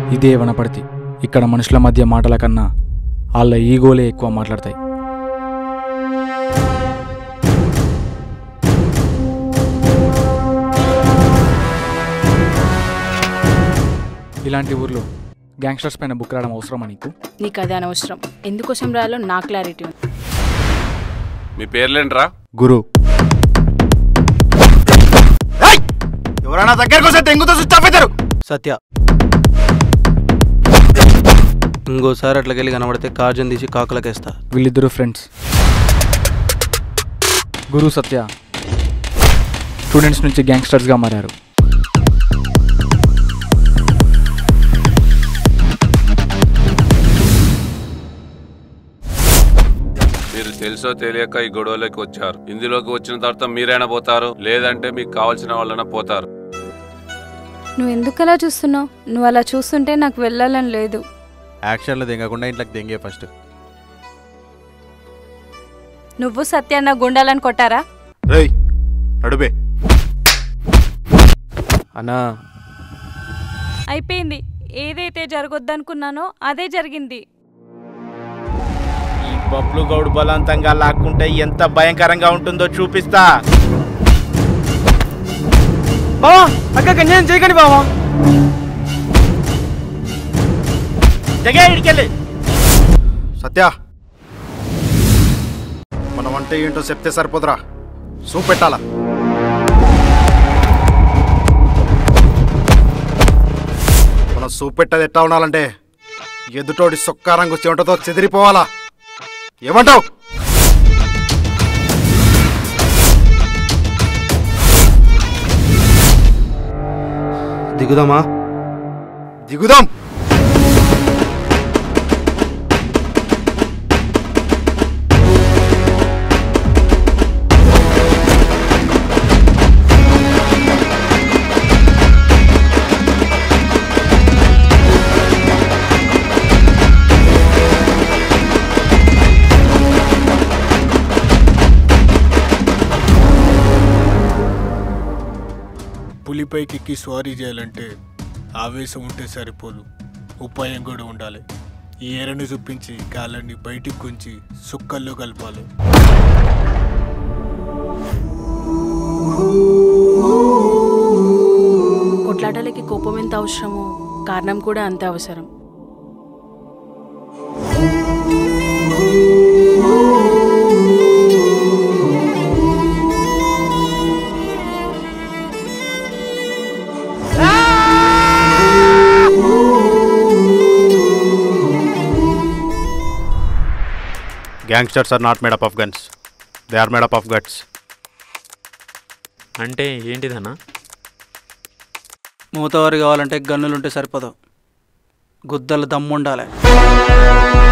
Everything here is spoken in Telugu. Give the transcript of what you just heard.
ఇదే వనపర్తి ఇక్కడ మనుషుల మధ్య మాటల కన్నా వాళ్ళ ఈగోలే ఎక్కువ మాట్లాడతాయి ఇలాంటి ఊర్లో గ్యాంగ్స్టర్స్ పైన బుక్ రావడం అవసరమా నీకు నీకు అది అనవసరం ఎందుకోసం రాయాలో నా క్లారిటీ ఉంది మీ పేర్లేంట్రా గురు ఎవరైనా దగ్గరకు వస్తే తెంగుతో స్విచ్ ఆఫ్ అవుతారు సత్య ఇంకోసారి అట్లకెళ్ళి కనబడితే కార్జన్ తీసి కాకులకేస్తా వీళ్ళిద్దరు ఫ్రెండ్స్ గురు సత్య స్టూడెంట్స్ నుంచి గ్యాంగ్స్టర్స్గా మారారు మీరు తెలుసో తెలియక ఈ గొడవలోకి వచ్చారు ఇందులోకి వచ్చిన తర్వాత మీరైనా పోతారు లేదంటే మీకు కావాల్సిన వాళ్ళైనా పోతారు నువ్వు ఎందుకు అలా చూస్తున్నావు నువ్వు అలా చూస్తుంటే నాకు వెళ్ళాలని లేదు యాక్షన్లో దిగకుండా ఇంట్లోకి దెంగే ఫస్ట్ నువ్వు సత్య నా గుండాలని కొట్టారా రేయ్ నడుబే అన్నా అయిపోయింది ఏదైతే జరగొద్దనుకున్నానో అదే జరిగింది ఈ బబ్లు గౌడ్ బలవంతంగా లాక్కుంటే ఎంత భయంకరంగా ఉంటుందో చూపిస్తా బావా అక్క కన్యాయం చేయకండి బావా జగే ఇడికెళ్ళి సత్య మనం అంటే ఏంటో చెప్తే సరిపోదురా చూపెట్టాలా మనం చూపెట్టది ఎట్టా ఉండాలంటే ఎదుటోడి సొక్కారంగు చెమటతో చెదిరిపోవాలా ఏమంటావు దిగుదామా దిగుదాం పులిపైకి స్వారీ చేయాలంటే ఆవేశం ఉంటే సరిపోదు ఉపాయం కూడా ఉండాలి ఈ ఎరని చూపించి గాలని బయటికి గుంచి సుక్కల్లో కలపాలి కొట్లాటలకి కోపం ఎంత అవసరమో కారణం కూడా అంతే అవసరం gangsters are not made up of guns they are made up of guts అంటే ఏంటిదన్నా మూతవారి కావాలంటే గన్నులుంటే సరిపోదు గుద్దలు దమ్ముండాలి